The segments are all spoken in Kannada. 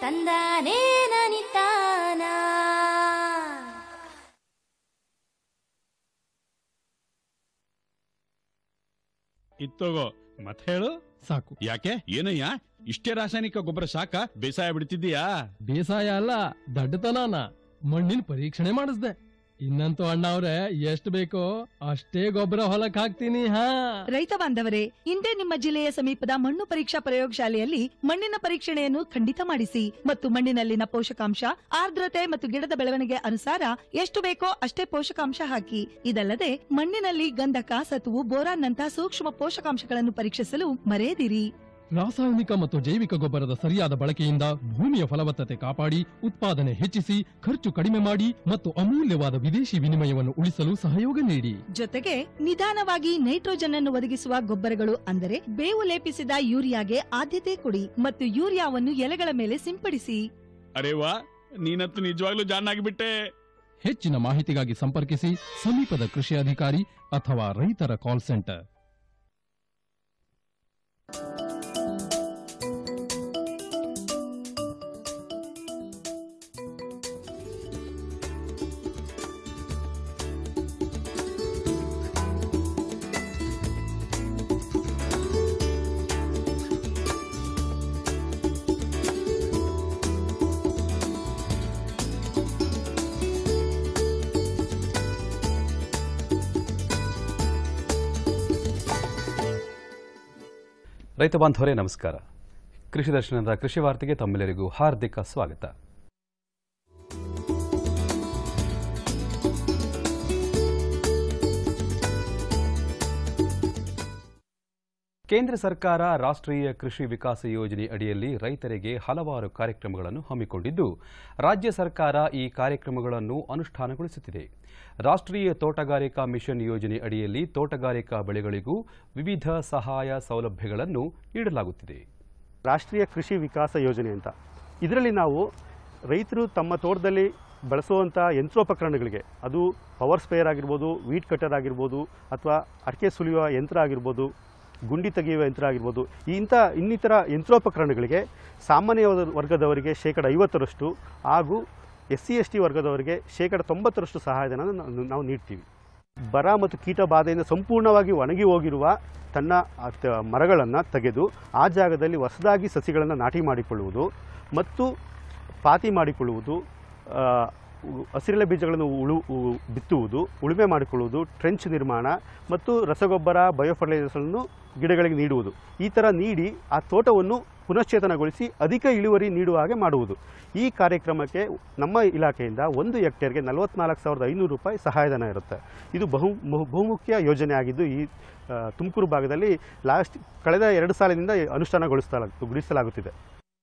ತಂದಾನೇ ನನಿತಾನ ಇತ್ತೋಗೋ ಮತ್ ಹೇಳು ಸಾಕು ಯಾಕೆ ಏನಯ್ಯ ಇಷ್ಟೇ ರಾಸಾಯನಿಕ ಗೊಬ್ಬರ ಸಾಕ ಬೇಸಾಯ ಬಿಡ್ತಿದ್ದೀಯಾ ಬೇಸಾಯ ಅಲ್ಲ ದಡ್ಡತನಾನ ಮಣ್ಣಿನ ಪರೀಕ್ಷಣೆ ಮಾಡಿಸ್ದೆ ಇನ್ನಂತೂ ಅಣ್ಣ ಅವ್ರೆ ಎಷ್ಟ್ ಬೇಕೋ ಅಷ್ಟೇ ಗೊಬ್ಬರ ಹೊಲಕ್ ಹಾಕ್ತೀನಿ ಹಾ ರೈತ ಬಾಂಧವರೇ ಇಂದೇ ನಿಮ್ಮ ಜಿಲ್ಲೆಯ ಸಮೀಪದ ಮಣ್ಣು ಪರೀಕ್ಷಾ ಪ್ರಯೋಗಶಾಲೆಯಲ್ಲಿ ಮಣ್ಣಿನ ಪರೀಕ್ಷಣೆಯನ್ನು ಖಂಡಿತ ಮಾಡಿಸಿ ಮತ್ತು ಮಣ್ಣಿನಲ್ಲಿನ ಪೋಷಕಾಂಶ ಆರ್ದ್ರತೆ ಮತ್ತು ಗಿಡದ ಬೆಳವಣಿಗೆ ಅನುಸಾರ ಎಷ್ಟು ಬೇಕೋ ಅಷ್ಟೇ ಪೋಷಕಾಂಶ ಹಾಕಿ ಇದಲ್ಲದೆ ಮಣ್ಣಿನಲ್ಲಿ ಗಂಧಕ ಸತುವು ಬೋರಾನ್ ನಂತಹ ಸೂಕ್ಷ್ಮ ಪೋಷಕಾಂಶಗಳನ್ನು ಪರೀಕ್ಷಿಸಲು ಮರೆಯದಿರಿ ರಾಸಾಯನಿಕ ಮತ್ತು ಜೈವಿಕ ಗೊಬ್ಬರದ ಸರಿಯಾದ ಬಳಕೆಯಿಂದ ಭೂಮಿಯ ಫಲವತ್ತತೆ ಕಾಪಾಡಿ ಉತ್ಪಾದನೆ ಹೆಚ್ಚಿಸಿ ಖರ್ಚು ಕಡಿಮೆ ಮಾಡಿ ಮತ್ತು ಅಮೂಲ್ಯವಾದ ವಿದೇಶಿ ವಿನಿಮಯವನ್ನು ಉಳಿಸಲು ಸಹಯೋಗ ನೀಡಿ ಜೊತೆಗೆ ನಿಧಾನವಾಗಿ ನೈಟ್ರೋಜನ್ ಅನ್ನು ಒದಗಿಸುವ ಗೊಬ್ಬರಗಳು ಅಂದರೆ ಬೇವು ಲೇಪಿಸಿದ ಯೂರಿಯಾಗೆ ಆದ್ಯತೆ ಕೊಡಿ ಮತ್ತು ಯೂರಿಯಾವನ್ನು ಎಲೆಗಳ ಮೇಲೆ ಸಿಂಪಡಿಸಿ ಅರೆ ವಾ ನೀನಂತೂ ನಿಜವಾಗ್ಲೂ ಜಾನ್ ಆಗಿಬಿಟ್ಟೆ ಹೆಚ್ಚಿನ ಮಾಹಿತಿಗಾಗಿ ಸಂಪರ್ಕಿಸಿ ಸಮೀಪದ ಕೃಷಿ ಅಧಿಕಾರಿ ಅಥವಾ ರೈತರ ಕಾಲ್ ಸೆಂಟರ್ ರೈತ ಬಾಂಧವರೇ ನಮಸ್ಕಾರ ಕೃಷಿ ದರ್ಶನದ ಕೃಷಿ ವಾರ್ತೆಗೆ ತಮ್ಮೆಲ್ಲರಿಗೂ ಹಾರ್ದಿಕ ಸ್ವಾಗತ ಕೇಂದ್ರ ಸರ್ಕಾರ ರಾಷ್ಟ್ರೀಯ ಕೃಷಿ ವಿಕಾಸ ಯೋಜನೆ ಅಡಿಯಲ್ಲಿ ರೈತರಿಗೆ ಹಲವಾರು ಕಾರ್ಯಕ್ರಮಗಳನ್ನು ಹಮ್ಮಿಕೊಂಡಿದ್ದು ರಾಜ್ಯ ಸರ್ಕಾರ ಈ ಕಾರ್ಯಕ್ರಮಗಳನ್ನು ಅನುಷ್ಠಾನಗೊಳಿಸುತ್ತಿದೆ ರಾಷ್ಟ್ರೀಯ ತೋಟಗಾರಿಕಾ ಮಿಷನ್ ಯೋಜನೆ ಅಡಿಯಲ್ಲಿ ತೋಟಗಾರಿಕಾ ಬೆಳೆಗಳಿಗೂ ವಿವಿಧ ಸಹಾಯ ಸೌಲಭ್ಯಗಳನ್ನು ನೀಡಲಾಗುತ್ತಿದೆ ರಾಷ್ಟ್ರೀಯ ಕೃಷಿ ವಿಕಾಸ ಯೋಜನೆ ಅಂತ ಇದರಲ್ಲಿ ನಾವು ರೈತರು ತಮ್ಮ ತೋಟದಲ್ಲಿ ಬಳಸುವಂಥ ಯಂತ್ರೋಪಕರಣಗಳಿಗೆ ಅದು ಪವರ್ ಸ್ಪೇಯರ್ ಆಗಿರ್ಬೋದು ವೀಟ್ ಕಟರ್ ಆಗಿರ್ಬೋದು ಅಥವಾ ಅಡಿಕೆ ಸುಲಿಯುವ ಯಂತ್ರ ಆಗಿರ್ಬೋದು ಗುಂಡಿ ತೆಗೆಯುವ ಯಂತ್ರ ಆಗಿರ್ಬೋದು ಈ ಇಂಥ ಇನ್ನಿತರ ಯಂತ್ರೋಪಕರಣಗಳಿಗೆ ಸಾಮಾನ್ಯ ವರ್ಗ- ವರ್ಗದವರಿಗೆ ಶೇಕಡ ಐವತ್ತರಷ್ಟು ಹಾಗೂ ಎಸ್ ಸಿ ಎಸ್ ಟಿ ವರ್ಗದವರಿಗೆ ಶೇಕಡ ತೊಂಬತ್ತರಷ್ಟು ಸಹಾಯಧನ ನಾವು ನೀಡ್ತೀವಿ ಬರ ಮತ್ತು ಕೀಟ ಬಾಧೆಯಿಂದ ಸಂಪೂರ್ಣವಾಗಿ ಒಣಗಿ ಹೋಗಿರುವ ತನ್ನ ಮರಗಳನ್ನು ತೆಗೆದು ಆ ಜಾಗದಲ್ಲಿ ಹೊಸದಾಗಿ ಸಸಿಗಳನ್ನು ನಾಟಿ ಮಾಡಿಕೊಳ್ಳುವುದು ಮತ್ತು ಪಾತಿ ಮಾಡಿಕೊಳ್ಳುವುದು ಆ, ಉ- ಹಸಿರೆಲೆ ಬೀಜಗಳನ್ನು ಉಳು ಉ- ಬಿತ್ತುವುದು ಉಳುಮೆ ಮಾಡಿಕೊಳ್ಳುವುದು ಟ್ರೆಂಚ್ ನಿರ್ಮಾಣ ಮತ್ತು ರಸಗೊಬ್ಬರ ಬಯೋಫರ್ಟಿಲೈಸರ್ಸನ್ನು ಗಿಡಗಳಿಗೆ ನೀಡುವುದು ಈ ಥರ ನೀಡಿ ಆ ತೋಟವನ್ನು ಪುನಶ್ಚೇತನಗೊಳಿಸಿ ಅಧಿಕ ಇಳುವರಿ ನೀಡುವ ಹಾಗೆ ಮಾಡುವುದು ಈ ಕಾರ್ಯಕ್ರಮಕ್ಕೆ ನಮ್ಮ ಇಲಾಖೆಯಿಂದ ಒಂದು ಹೆಕ್ಟೇರ್ಗೆ ನಲವತ್ನಾಲ್ಕು ಸಾವಿರದ ಐನೂರು ರೂಪಾಯಿ ಸಹಾಯಧನ ಇರುತ್ತೆ ಇದು ಬಹು ಬಹು- ಬಹುಮುಖ್ಯ ಯೋಜನೆ ಆಗಿದ್ದು ಈ ಆ, ತುಮಕೂರು ಭಾಗದಲ್ಲಿ ಲಾಸ್ಟ್ ಕಳೆದ ಎರಡು ಸಾಲಿನಿಂದ ಅನುಷ್ಠಾನಗೊಳಿಸಲಾಗ ಗೊಳಿಸಲಾಗುತ್ತಿದೆ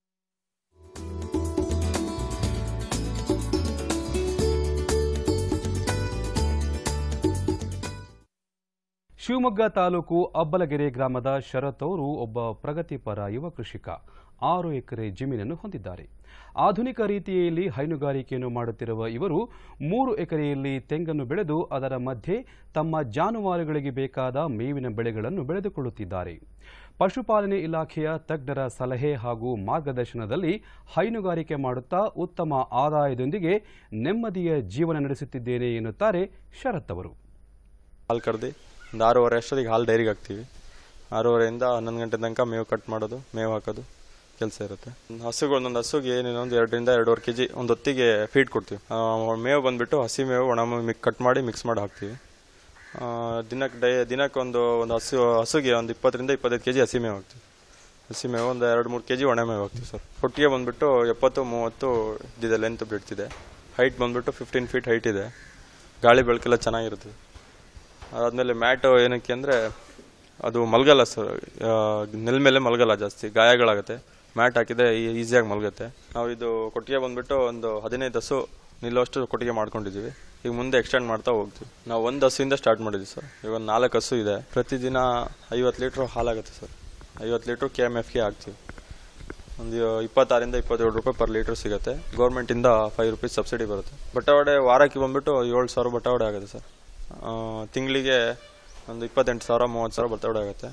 ಶಿವಮೊಗ್ಗ ತಾಲೂಕು ಅಬ್ಬಲಗೆರೆ ಗ್ರಾಮದ ಶರತ್ ಅವರು ಒಬ್ಬ ಪ್ರಗತಿಪರ ಯುವ ಕೃಷಿಕ ಆರು ಎಕರೆ ಜಮೀನನ್ನು ಹೊಂದಿದ್ದಾರೆ ಆಧುನಿಕ ರೀತಿಯಲ್ಲಿ ಹೈನುಗಾರಿಕೆಯನ್ನು ಮಾಡುತ್ತಿರುವ ಇವರು ಮೂರು ಎಕರೆಯಲ್ಲಿ ತೆಂಗನ್ನು ಬೆಳೆದು ಅದರ ಮಧ್ಯೆ ತಮ್ಮ ಜಾನುವಾರುಗಳಿಗೆ ಬೇಕಾದ ಮೇವಿನ ಬೆಳೆಗಳನ್ನು ಬೆಳೆದುಕೊಳ್ಳುತ್ತಿದ್ದಾರೆ ಪಶುಪಾಲನೆ ಇಲಾಖೆಯ ತಜ್ಞರ ಸಲಹೆ ಹಾಗೂ ಮಾರ್ಗದರ್ಶನದಲ್ಲಿ ಹೈನುಗಾರಿಕೆ ಮಾಡುತ್ತಾ ಉತ್ತಮ ಆದಾಯದೊಂದಿಗೆ ನೆಮ್ಮದಿಯ ಜೀವನ ನಡೆಸುತ್ತಿದ್ದೇನೆ ಎನ್ನುತ್ತಾರೆ ಶರತ್ ಅವರು ಹಾಲು ಕರೆದು ಒಂದು ಆರೂವರೆ ಅಷ್ಟೊತ್ತಿಗೆ ಹಾಲು ಡೈರಿಗೆ ಹಾಕ್ತೀವಿ ಆರೂವರೆಯಿಂದ ಹನ್ನೊಂದು ಗಂಟೆ ತನಕ ಮೇವು ಕಟ್ ಮಾಡೋದು ಮೇವು ಹಾಕೋದು ಕೆಲಸ ಇರುತ್ತೆ ಹಸುಗಳು ಒಂದೊಂದು ಹಸುಗೆ ಏನೇನೋ ಒಂದು ಎರಡರಿಂದ ಎರಡೂವರೆ ಕೆ ಜಿ ಒಂದು ಹೊತ್ತಿಗೆ ಫೀಡ್ ಕೊಡ್ತೀವಿ ಆ, ಮೇವು ಬಂದುಬಿಟ್ಟು ಹಸಿ ಮೇವು ಒಣ ಮೇವು ಮಿಕ್ ಕಟ್ ಮಾಡಿ ಮಿಕ್ಸ್ ಮಾಡಿ ಹಾಕ್ತೀವಿ ಆ, ದಿನಕ್ಕೆ ಡೈ ದಿನಕ್ಕೆ ಒಂದು ಒಂದು ಹಸು ಹಸುಗೆ ಒಂದು ಇಪ್ಪತ್ತರಿಂದ ಇಪ್ಪತ್ತೈದು ಕೆ ಜಿ ಹಸಿ ಮೇವು ಹಾಕ್ತೀವಿ ಹಸಿ ಮೇವು ಒಂದು ಎರಡು ಮೂರು ಕೆ ಜಿ ಒಣ ಮೇವು ಹಾಕ್ತೀವಿ ಸರ್ ಕೊಟ್ಟಿಗೆ ಬಂದುಬಿಟ್ಟು ಎಪ್ಪತ್ತು ಮೂವತ್ತು ಇದಿದೆ ಲೆಂತ್ ಬಿಡ್ತಿದೆ ಹೈಟ್ ಬಂದುಬಿಟ್ಟು ಫಿಫ್ಟೀನ್ ಫೀಟ್ ಹೈಟ್ ಇದೆ ಗಾಳಿ ಬೆಳಕೆಲ್ಲ ಚೆನ್ನಾಗಿರುತ್ತೆ ಅದಾದಮೇಲೆ ಮ್ಯಾಟು ಏನಕ್ಕೆ ಅಂದರೆ ಅದು ಮಲಗಲ್ಲ ಸರ್ ನೆಲ ಮೇಲೆ ಮಲಗಲ್ಲ ಜಾಸ್ತಿ ಗಾಯಗಳಾಗುತ್ತೆ ಮ್ಯಾಟ್ ಹಾಕಿದ್ರೆ ಈಸಿಯಾಗಿ ಮಲಗುತ್ತೆ ನಾವು ಇದು ಕೊಟ್ಟಿಗೆ ಬಂದುಬಿಟ್ಟು ಒಂದು ಹದಿನೈದು ಹಸು ನಿಲ್ಲುವಷ್ಟು ಕೊಟ್ಟಿಗೆ ಮಾಡ್ಕೊಂಡಿದ್ದೀವಿ ಈಗ ಮುಂದೆ ಎಕ್ಸ್ಟೆಂಡ್ ಮಾಡ್ತಾ ಹೋಗ್ತೀವಿ ನಾವು ಒಂದು ಹಸುವಿಂದ ಸ್ಟಾರ್ಟ್ ಮಾಡಿದ್ವಿ ಸರ್ ಈಗ ಒಂದು ನಾಲ್ಕು ಹಸು ಇದೆ ಪ್ರತಿದಿನ ಐವತ್ತು ಲೀಟ್ರ್ ಹಾಲಾಗುತ್ತೆ ಸರ್ ಐವತ್ತು ಲೀಟ್ರ್ ಕೆ ಎಮ್ ಎಫ್ಗೆ ಹಾಕ್ತೀವಿ ಒಂದು ಇಪ್ಪತ್ತಾರಿಂದ ಇಪ್ಪತ್ತೇಳು ರೂಪಾಯಿ ಪರ್ ಲೀಟರ್ ಸಿಗುತ್ತೆ ಗೌರ್ಮೆಂಟಿಂದ ಫೈವ್ ರುಪೀಸ್ ಸಬ್ಸಿಡಿ ಬರುತ್ತೆ ಬಟಾವಡೆ ವಾರಕ್ಕೆ ಬಂದುಬಿಟ್ಟು ಏಳು ಸಾವಿರ ಬಟಾವಡೆ ಆಗುತ್ತೆ ಸರ್ ತಿಂಗಳಿಗೆ ಒಂದು ಇಪ್ಪತ್ತೆಂಟು ಸಾವಿರ ಮೂವತ್ತು ಸಾವಿರ ಬಟಾವಡೆ ಆಗುತ್ತೆ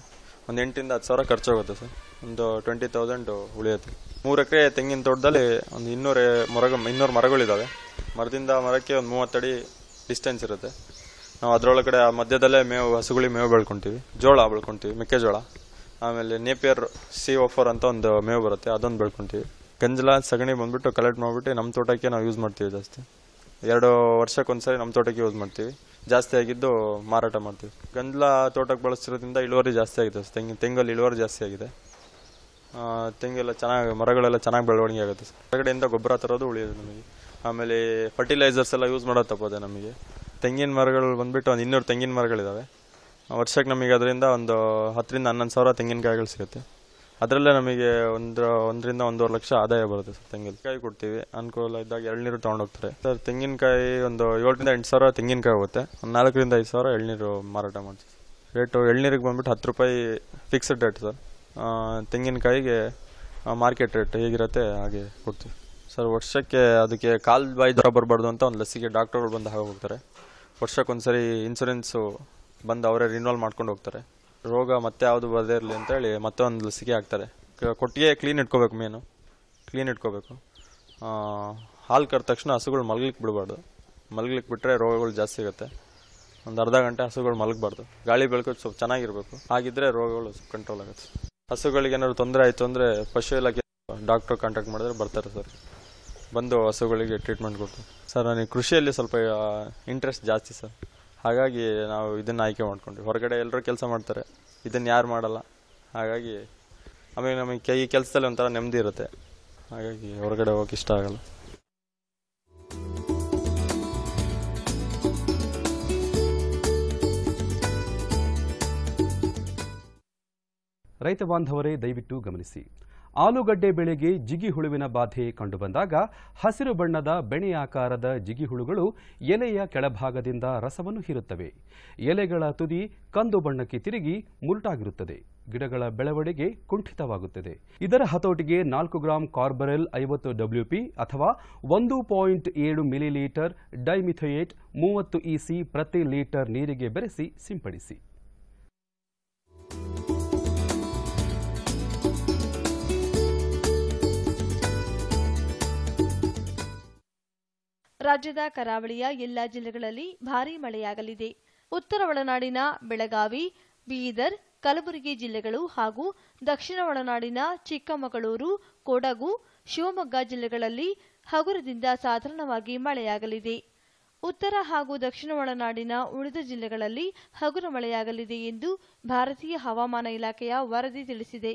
ಒಂದು ಎಂಟರಿಂದ ಹತ್ತು ಸಾವಿರ ಖರ್ಚು ಹೋಗುತ್ತೆ ಸರ್ ಒಂದು ಟ್ವೆಂಟಿ ತೌಸಂಡ್ ಉಳಿಯುತ್ತೆ ಮೂರು ಎಕರೆ ತೆಂಗಿನ ತೋಟದಲ್ಲಿ ಒಂದು ಇನ್ನೂರು ಮರಗ ಇನ್ನೂರು ಮರಗಳಿದ್ದಾವೆ ಮರದಿಂದ ಮರಕ್ಕೆ ಒಂದು ಮೂವತ್ತಡಿ ಡಿಸ್ಟೆನ್ಸ್ ಇರುತ್ತೆ ನಾವು ಅದರೊಳಗಡೆ ಆ ಮಧ್ಯದಲ್ಲೇ ಮೇವು ಹಸುಗಳಿಗೆ ಮೇವು ಬೆಳ್ಕೊತೀವಿ ಜೋಳ ಬೆಳ್ಕೊತೀವಿ ಮೆಕ್ಕೆಜೋಳ ಆಮೇಲೆ ನೇಪಿಯರ್ ಸಿ ಓಫರ್ ಅಂತ ಒಂದು ಮೇವು ಬರುತ್ತೆ ಅದೊಂದು ಬೆಳ್ಕೊತೀವಿ ಗಂಜಲ ಸಗಣಿ ಬಂದ್ಬಿಟ್ಟು ಕಲೆಕ್ಟ್ ಮಾಡಿಬಿಟ್ಟು ನಮ್ಮ ತೋಟಕ್ಕೆ ನಾವು ಯೂಸ್ ಮಾಡ್ತೀವಿ ಜಾಸ್ತಿ ಎರಡು ವರ್ಷಕ್ಕೊಂದ್ಸರಿ ನಮ್ಮ ತೋಟಕ್ಕೆ ಯೂಸ್ ಮಾಡ್ತೀವಿ ಜಾಸ್ತಿ ಆಗಿದ್ದು ಮಾರಾಟ ಮಾಡ್ತೀವಿ ಗಂಜಲ ತೋಟಕ್ಕೆ ಬಳಸಿರೋದ್ರಿಂದ ಇಳುವರಿ ಜಾಸ್ತಿ ಆಗಿದೆ ತೆಂಗಿ ತೆಂಗಲ್ಲಿ ಇಳುವರಿ ಜಾಸ್ತಿ ಆಗಿದೆ ಆ, ತೆಂಗೆಲ್ಲ ಚೆನ್ನಾಗಿ ಮರಗಳೆಲ್ಲ ಚೆನ್ನಾಗಿ ಬೆಳವಣಿಗೆ ಆಗುತ್ತೆ ಸರ್ ಹೊರಗಡೆಯಿಂದ ಗೊಬ್ಬರ ತರೋದು ಉಳಿಯೋದು ನಮಗೆ ಆಮೇಲೆ ಫರ್ಟಿಲೈಸರ್ಸ್ ಎಲ್ಲ ಯೂಸ್ ಮಾಡೋದು ತಪ್ಪೋದೆ ನಮಗೆ ತೆಂಗಿನ ಮರಗಳು ಬಂದ್ಬಿಟ್ಟು ಒಂದು ಇನ್ನೂರು ತೆಂಗಿನ ಮರಗಳಿದ್ದಾವೆ ವರ್ಷಕ್ಕೆ ನಮಗೆ ಅದರಿಂದ ಒಂದು ಹತ್ತರಿಂದ ಹನ್ನೊಂದು ಸಾವಿರ ತೆಂಗಿನಕಾಯಿಗಳು ಸಿಗುತ್ತೆ ಅದರಲ್ಲೇ ನಮಗೆ ಒಂದು ಒಂದರಿಂದ ಒಂದೂವರೆ ಲಕ್ಷ ಆದಾಯ ಬರುತ್ತೆ ಸರ್ ತೆಂಗಿನಕಾಯಿ ಕೊಡ್ತೀವಿ ಅನುಕೂಲ ಇದ್ದಾಗ ಎಳ್ನೀರು ತೊಗೊಂಡೋಗ್ತಾರೆ ಸರ್ ತೆಂಗಿನಕಾಯಿ ಒಂದು ಏಳರಿಂದ ಎಂಟು ಸಾವಿರ ತೆಂಗಿನಕಾಯಿ ಹೋಗುತ್ತೆ ಒಂದು ನಾಲ್ಕರಿಂದ ಐದು ಸಾವಿರ ಎಳ್ನೀರು ಮಾರಾಟ ಮಾಡ್ತೀವಿ ರೇಟು ಎಳ್ನೀರಿಗೆ ಬಂದ್ಬಿಟ್ಟು ಹತ್ತು ರೂಪಾಯಿ ಫಿಕ್ಸ್ಡ್ ರೇಟ್ ಸರ್ ಆ, ತೆಂಗಿನಕಾಯಿಗೆ ಮಾರ್ಕೆಟ್ ರೇಟ್ ಹೇಗಿರುತ್ತೆ ಹಾಗೆ ಕೊಡ್ತೀವಿ ಸರ್ ವರ್ಷಕ್ಕೆ ಅದಕ್ಕೆ ಕಾಲ್ ಬಾಯಿ ಜ್ವರ ಬರಬಾರ್ದು ಅಂತ ಒಂದು ಲಸಿಕೆ ಡಾಕ್ಟರ್ಗಳು ಬಂದು ಹಾಗೆ ಹೋಗ್ತಾರೆ ವರ್ಷಕ್ಕೊಂದ್ಸರಿ ಇನ್ಸೂರೆನ್ಸು ಬಂದು ಅವರೇ ರಿನ್ವಾಲ್ ಮಾಡ್ಕೊಂಡು ಹೋಗ್ತಾರೆ ರೋಗ ಮತ್ತೆ ಯಾವುದು ಬರದೇ ಇರಲಿ ಅಂತೇಳಿ ಮತ್ತೆ ಒಂದು ಲಸಿಕೆ ಹಾಕ್ತಾರೆ ಕ- ಕೊಟ್ಟಿಗೆ ಕ್ಲೀನ್ ಇಟ್ಕೋಬೇಕು ಮೇನು ಕ್ಲೀನ್ ಇಟ್ಕೋಬೇಕು ಆ, ಹಾಲು ಕರೆದ ತಕ್ಷಣ ಹಸುಗಳು ಮಲಗ್ಲಿಕ್ಕೆ ಬಿಡಬಾರ್ದು ಮಲಗ್ಲಿಕ್ಕೆ ಬಿಟ್ಟರೆ ರೋಗಗಳು ಜಾಸ್ತಿ ಸಿಗುತ್ತೆ ಒಂದು ಅರ್ಧ ಗಂಟೆ ಹಸುಗಳು ಮಲಗಬಾರ್ದು ಗಾಳಿ ಬೆಳಕು ಸ್ವಲ್ಪ ಚೆನ್ನಾಗಿರಬೇಕು ಹಾಗಿದ್ರೆ ರೋಗಗಳು ಸ್ವಲ್ಪ ಕಂಟ್ರೋಲ್ ಆಗುತ್ತೆ ಹಸುಗಳಿಗೆ ಏನಾದ್ರು ತೊಂದರೆ ಆಯಿತು ಅಂದರೆ ಪಶು ಇಲಾಖೆ ಡಾಕ್ಟ್ರ್ ಕಾಂಟ್ಯಾಕ್ಟ್ ಮಾಡಿದ್ರೆ ಬರ್ತಾರೆ ಸರ್ ಬಂದು ಹಸುಗಳಿಗೆ ಟ್ರೀಟ್ಮೆಂಟ್ ಕೊಟ್ಟು ಸರ್ ನನಗೆ ಕೃಷಿಯಲ್ಲಿ ಸ್ವಲ್ಪ ಇಂಟ್ರೆಸ್ಟ್ ಜಾಸ್ತಿ ಸರ್ ಹಾಗಾಗಿ ನಾವು ಇದನ್ನು ಆಯ್ಕೆ ಮಾಡ್ಕೊಂಡ್ವಿ ಹೊರಗಡೆ ಎಲ್ಲರೂ ಕೆಲಸ ಮಾಡ್ತಾರೆ ಇದನ್ನು ಯಾರು ಮಾಡಲ್ಲ ಹಾಗಾಗಿ ಆಮೇಲೆ ನಮಗೆ ಕೈ ಕೆಲಸದಲ್ಲಿ ಒಂಥರ ನೆಮ್ಮದಿ ಇರುತ್ತೆ ಹಾಗಾಗಿ ಹೊರಗಡೆ ಹೋಗಕ್ಕೆ ಇಷ್ಟ ಆಗಲ್ಲ ರೈತ ಬಾಂಧವರೇ ದಯವಿಟ್ಟು ಗಮನಿಸಿ ಆಲೂಗಡ್ಡೆ ಬೆಳೆಗೆ ಜಿಗಿ ಹುಳುವಿನ ಬಾಧೆ ಕಂಡುಬಂದಾಗ ಹಸಿರು ಬಣ್ಣದ ಬೆಣೆಯಾಕಾರದ ಜಿಗಿ ಹುಳುಗಳು ಎಲೆಯ ಕೆಳಭಾಗದಿಂದ ರಸವನ್ನು ಹೀರುತ್ತವೆ ಎಲೆಗಳ ತುದಿ ಕಂದು ಬಣ್ಣಕ್ಕೆ ತಿರುಗಿ ಮುರುಟಾಗಿರುತ್ತದೆ ಗಿಡಗಳ ಬೆಳವಣಿಗೆ ಕುಂಠಿತವಾಗುತ್ತದೆ ಇದರ ಹತೋಟಿಗೆ ನಾಲ್ಕು ಗ್ರಾಂ ಕಾರ್ಬರೆಲ್ ಐವತ್ತು ಡಬ್ಲ್ಯೂಪಿ ಅಥವಾ ಒಂದು ಪಾಯಿಂಟ್ ಏಳು ಮಿಲಿಲೀಟರ್ ಡೈಮಿಥೋಯೇಟ್ ಮೂವತ್ತು ಇಸಿ ಪ್ರತಿ ಲೀಟರ್ ನೀರಿಗೆ ಬೆರೆಸಿ ಸಿಂಪಡಿಸಿ ರಾಜ್ಯದ ಕರಾವಳಿಯ ಎಲ್ಲ ಜಿಲ್ಲೆಗಳಲ್ಲಿ ಭಾರೀ ಮಳೆಯಾಗಲಿದೆ ಉತ್ತರ ಒಳನಾಡಿನ ಬೆಳಗಾವಿ ಬೀದರ್ ಕಲಬುರಗಿ ಜಿಲ್ಲೆಗಳು ಹಾಗೂ ದಕ್ಷಿಣ ಒಳನಾಡಿನ ಚಿಕ್ಕಮಗಳೂರು ಕೊಡಗು ಶಿವಮೊಗ್ಗ ಜಿಲ್ಲೆಗಳಲ್ಲಿ ಹಗುರದಿಂದ ಸಾಧಾರಣವಾಗಿ ಮಳೆಯಾಗಲಿದೆ ಉತ್ತರ ಹಾಗೂ ದಕ್ಷಿಣ ಒಳನಾಡಿನ ಉಳಿದ ಜಿಲ್ಲೆಗಳಲ್ಲಿ ಹಗುರ ಮಳೆಯಾಗಲಿದೆ ಎಂದು ಭಾರತೀಯ ಹವಾಮಾನ ಇಲಾಖೆಯ ವರದಿ ತಿಳಿಸಿದೆ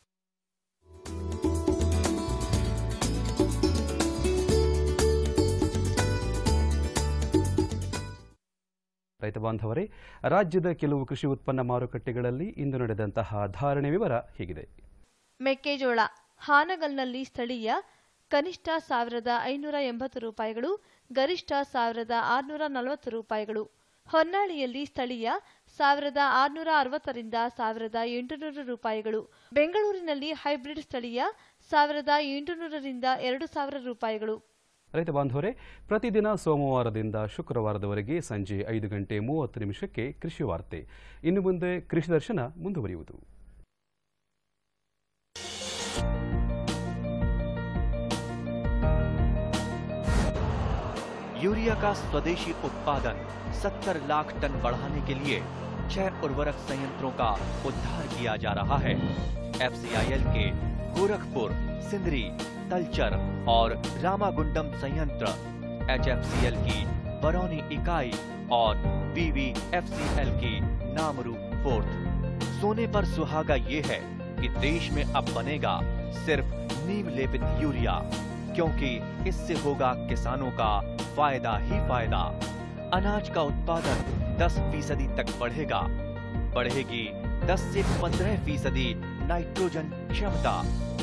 ರೈತ ಬಾಂಧವರೇ ರಾಜ್ಯದ ಕೆಲವು ಕೃಷಿ ಉತ್ಪನ್ನ ಮಾರುಕಟ್ಟೆಗಳಲ್ಲಿ ಇಂದು ನಡೆದಂತಹ ಧಾರಣೆ ವಿವರ ಹೀಗಿದೆ ಮೆಕ್ಕೆಜೋಳ ಹಾನಗಲ್ನಲ್ಲಿ ಸ್ಥಳೀಯ ಕನಿಷ್ಠ ಸಾವಿರದ ಐನೂರ ಎಂಬತ್ತು ರೂಪಾಯಿಗಳು ಗರಿಷ್ಠ ಸಾವಿರದ ಆರುನೂರ ನಲವತ್ತು ರೂಪಾಯಿಗಳು ಹೊನ್ನಾಳಿಯಲ್ಲಿ ಸ್ಥಳೀಯ ಸಾವಿರದ ಆರುನೂರ ಅರವತ್ತರಿಂದ ಸಾವಿರದ ಎಂಟುನೂರು ರೂಪಾಯಿಗಳು ಬೆಂಗಳೂರಿನಲ್ಲಿ ಹೈಬ್ರಿಡ್ ಸ್ಥಳೀಯ ಸಾವಿರದ ಎಂಟುನೂರರಿಂದ ಎರಡು ಸಾವಿರ ರೂಪಾಯಿಗಳು ರೈತ ಬಾಂಧವರೇ ಪ್ರತಿದಿನ ಸೋಮವಾರದಿಂದ ಶುಕ್ರವಾರದವರೆಗೆ ಸಂಜೆ ಐದು ಗಂಟೆ ಮೂವತ್ತು ನಿಮಿಷಕ್ಕೆ ಕೃಷಿ ವಾರ್ತೆ ಇನ್ನು ಮುಂದೆ ಕೃಷಿ ದರ್ಶನ ಮುಂದುವರಿಯುವುದು यूरिया का स्वदेशी उत्पादन 70 लाख टन बढ़ाने के लिए छह उर्वरक संयंत्रों का उद्धार किया जा रहा है एफसीआईएल के गोरखपुर सिंदरी तलचर और रामागुंडम संयंत्र एचएफसीएल की बरौनी इकाई और बीवीएफसीएल की नामरू फोर्थ सोने पर सुहागा ये है कि देश में अब बनेगा सिर्फ नीम लेपित यूरिया क्योंकि इससे होगा किसानों का फायदा ही फायदा अनाज का उत्पादन 10 फीसदी तक बढ़ेगा बढ़ेगी 10 से 15 फीसदी नाइट्रोजन क्षमता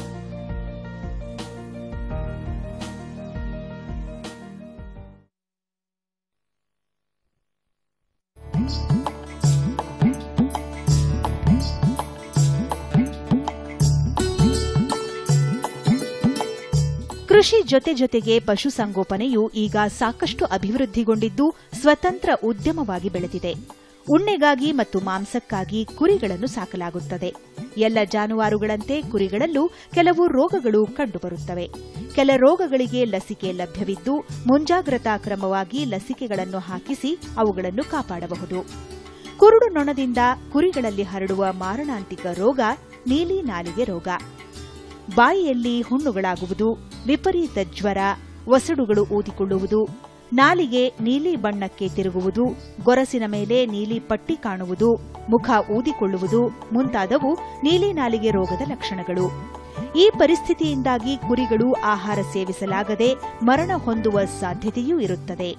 ಕೃಷಿ ಜೊತೆ ಜೊತೆಗೆ ಪಶುಸಂಗೋಪನೆಯು ಈಗ ಸಾಕಷ್ಟು ಅಭಿವೃದ್ಧಿಗೊಂಡಿದ್ದು ಸ್ವತಂತ್ರ ಉದ್ಯಮವಾಗಿ ಬೆಳೆದಿದೆ ಉಣ್ಣೆಗಾಗಿ ಮತ್ತು ಮಾಂಸಕ್ಕಾಗಿ ಕುರಿಗಳನ್ನು ಸಾಕಲಾಗುತ್ತದೆ ಎಲ್ಲ ಜಾನುವಾರುಗಳಂತೆ ಕುರಿಗಳಲ್ಲೂ ಕೆಲವು ರೋಗಗಳು ಕಂಡುಬರುತ್ತವೆ ಕೆಲ ರೋಗಗಳಿಗೆ ಲಸಿಕೆ ಲಭ್ಯವಿದ್ದು ಮುಂಜಾಗ್ರತಾ ಕ್ರಮವಾಗಿ ಲಸಿಕೆಗಳನ್ನು ಹಾಕಿಸಿ ಅವುಗಳನ್ನು ಕಾಪಾಡಬಹುದು ಕುರುಡು ನೊಣದಿಂದ ಕುರಿಗಳಲ್ಲಿ ಹರಡುವ ಮಾರಣಾಂತಿಕ ರೋಗ ನೀಲಿ ನಾಲಿಗೆ ರೋಗ ಬಾಯಿಯಲ್ಲಿ ಹುಣ್ಣುಗಳಾಗುವುದು ವಿಪರೀತ ಜ್ವರ ಒಸಡುಗಳು ಊದಿಕೊಳ್ಳುವುದು ನಾಲಿಗೆ ನೀಲಿ ಬಣ್ಣಕ್ಕೆ ತಿರುಗುವುದು ಗೊರಸಿನ ಮೇಲೆ ನೀಲಿ ಪಟ್ಟಿ ಕಾಣುವುದು ಮುಖ ಊದಿಕೊಳ್ಳುವುದು ಮುಂತಾದವು ನೀಲಿ ನಾಲಿಗೆ ರೋಗದ ಲಕ್ಷಣಗಳು ಈ ಪರಿಸ್ಥಿತಿಯಿಂದಾಗಿ ಕುರಿಗಳು ಆಹಾರ ಸೇವಿಸಲಾಗದೆ ಮರಣ ಹೊಂದುವ ಸಾಧ್ಯತೆಯೂ ಇರುತ್ತದೆ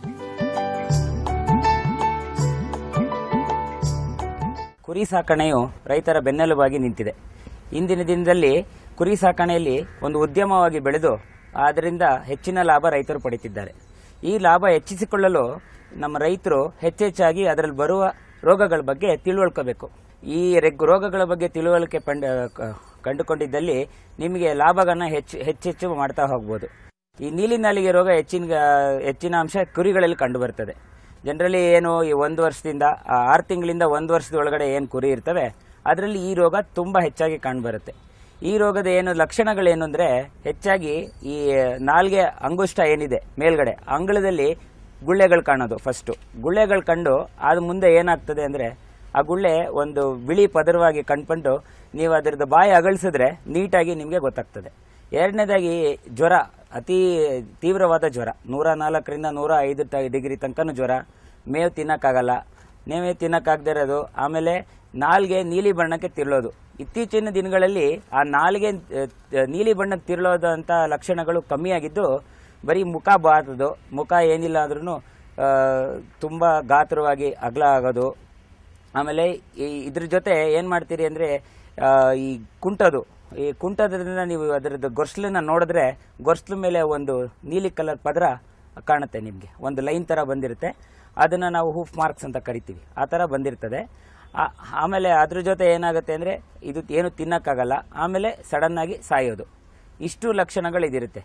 ಕುರಿ ಸಾಕಣೆಯು ರೈತರ ಬೆನ್ನೆಲುಬಾಗಿ ನಿಂತಿದೆ ಇಂದಿನ ದಿನದಲ್ಲಿ ಕುರಿ ಸಾಕಣೆಯಲ್ಲಿ ಒಂದು ಉದ್ಯಮವಾಗಿ ಬೆಳೆದು ಅದರಿಂದ ಹೆಚ್ಚಿನ ಲಾಭ ರೈತರು ಪಡೆಯುತ್ತಿದ್ದಾರೆ ಈ ಲಾಭ ಹೆಚ್ಚಿಸಿಕೊಳ್ಳಲು ನಮ್ಮ ರೈತರು ಹೆಚ್ಚೆಚ್ಚಾಗಿ ಅದರಲ್ಲಿ ಬರುವ ರೋಗಗಳ ಬಗ್ಗೆ ತಿಳುವಳ್ಕೋಬೇಕು ಈ ರೆಗ್ ರೋಗಗಳ ಬಗ್ಗೆ ತಿಳುವಳಿಕೆ ಪಂಡ ಕ- ಕಂಡುಕೊಂಡಿದ್ದಲ್ಲಿ ನಿಮಗೆ ಲಾಭಗಳನ್ನ ಹೆಚ್ಚು ಹೆಚ್ಚೆಚ್ಚು ಮಾಡ್ತಾ ಹೋಗ್ಬೋದು ಈ ನೀಲಿ ನಾಲಿಗೆ ರೋಗ ಹೆಚ್ಚಿನ ಹೆಚ್ಚಿನ ಅಂಶ ಕುರಿಗಳಲ್ಲಿ ಕಂಡುಬರ್ತದೆ ಜನರಲಿ ಏನು ಈ ಒಂದು ವರ್ಷದಿಂದ ಆ, ಆರು ತಿಂಗಳಿಂದ ಒಂದು ವರ್ಷದ ಒಳಗಡೆ ಏನು ಕುರಿ ಇರ್ತವೆ ಅದರಲ್ಲಿ ಈ ರೋಗ ತುಂಬ ಹೆಚ್ಚಾಗಿ ಕಂಡುಬರುತ್ತೆ ಈ ರೋಗದ ಏನು ಲಕ್ಷಣಗಳೇನು ಅಂದರೆ ಹೆಚ್ಚಾಗಿ ಈ ನಾಲ್ಗೆ ಅಂಗುಷ್ಟ ಏನಿದೆ ಮೇಲ್ಗಡೆ ಅಂಗಳದಲ್ಲಿ ಗುಳ್ಳೆಗಳು ಕಾಣೋದು ಫಸ್ಟು ಗುಳ್ಳೆಗಳು ಕಂಡು ಅದು ಮುಂದೆ ಏನಾಗ್ತದೆ ಅಂದರೆ ಆ ಗುಳ್ಳೆ ಒಂದು ಬಿಳಿ ಪದರವಾಗಿ ಕಂಡುಕೊಂಡು ನೀವು ಅದರದ್ದು ಬಾಯಿ ಅಗಳಿಸಿದ್ರೆ ನೀಟಾಗಿ ನಿಮಗೆ ಗೊತ್ತಾಗ್ತದೆ ಎರಡನೇದಾಗಿ ಜ್ವರ ಅತಿ ತೀವ್ರವಾದ ಜ್ವರ ನೂರ ನಾಲ್ಕರಿಂದ ನೂರ ಐದು ಟ- ಡಿಗ್ರಿ ತನಕನೂ ಜ್ವರ ಮೇವು ತಿನ್ನಕ್ಕಾಗಲ್ಲ ಮೇವು ತಿನ್ನಕ್ಕಾಗದೇ ಇರೋದು ಆಮೇಲೆ ನಾಲ್ಗೆ ನೀಲಿ ಬಣ್ಣಕ್ಕೆ ತಿರುಳೋದು ಇತ್ತೀಚಿನ ದಿನಗಳಲ್ಲಿ ಆ ನಾಲ್ಗೆ ಅಹ್, ನೀಲಿ ಬಣ್ಣಕ್ಕೆ ತಿರುಳೋದಂಥ ಲಕ್ಷಣಗಳು ಕಮ್ಮಿಯಾಗಿದ್ದು ಬರೀ ಮುಖ ಬಾತದು ಮುಖ ಏನಿಲ್ಲ ಅಂದ್ರೂ ತುಂಬ ಗಾತ್ರವಾಗಿ ಅಗಲ ಆಗೋದು ಆಮೇಲೆ ಈ ಇದ್ರ ಜೊತೆ ಏನು ಮಾಡ್ತೀರಿ ಅಂದರೆ ಈ ಕುಂಟದು ಈ ಕುಂಟದ್ರಿಂದ ನೀವು ಅದರದ್ದು ಗೊರ್ಸ್ಲನ್ನ ನೋಡಿದ್ರೆ ಗೊರ್ಸ್ಲ ಮೇಲೆ ಒಂದು ನೀಲಿ ಕಲರ್ ಪದರ ಕಾಣುತ್ತೆ ನಿಮಗೆ ಒಂದು ಲೈನ್ ಥರ ಬಂದಿರುತ್ತೆ ಅದನ್ನು ನಾವು ಹೂಫ್ ಮಾರ್ಕ್ಸ್ ಅಂತ ಕರಿತೀವಿ ಆ ಥರ ಬಂದಿರ್ತದೆ ಆ- ಆಮೇಲೆ ಅದ್ರ ಜೊತೆ ಏನಾಗುತ್ತೆ ಅಂದರೆ ಇದು ಏನು ತಿನ್ನಕ್ಕಾಗಲ್ಲ ಆಮೇಲೆ ಸಡನ್ನಾಗಿ ಸಾಯೋದು ಇಷ್ಟು ಲಕ್ಷಣಗಳು ಇದಿರುತ್ತೆ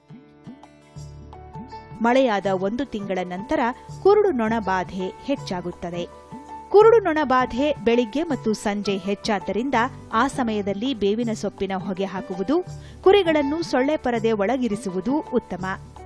ಮಳೆಯಾದ ಒಂದು ತಿಂಗಳ ನಂತರ ಕುರುಡು ನೊಣ ಬಾಧೆ ಹೆಚ್ಚಾಗುತ್ತದೆ ಕುರುಡು ನೊಣ ಬಾಧೆ ಬೆಳಿಗ್ಗೆ ಮತ್ತು ಸಂಜೆ ಹೆಚ್ಚಾದ್ದರಿಂದ ಆ ಸಮಯದಲ್ಲಿ ಬೇವಿನ ಸೊಪ್ಪಿನ ಹೊಗೆ ಹಾಕುವುದು ಕುರಿಗಳನ್ನು ಸೊಳ್ಳೆ ಪರದೆ ಒಳಗಿರಿಸುವುದು ಉತ್ತಮ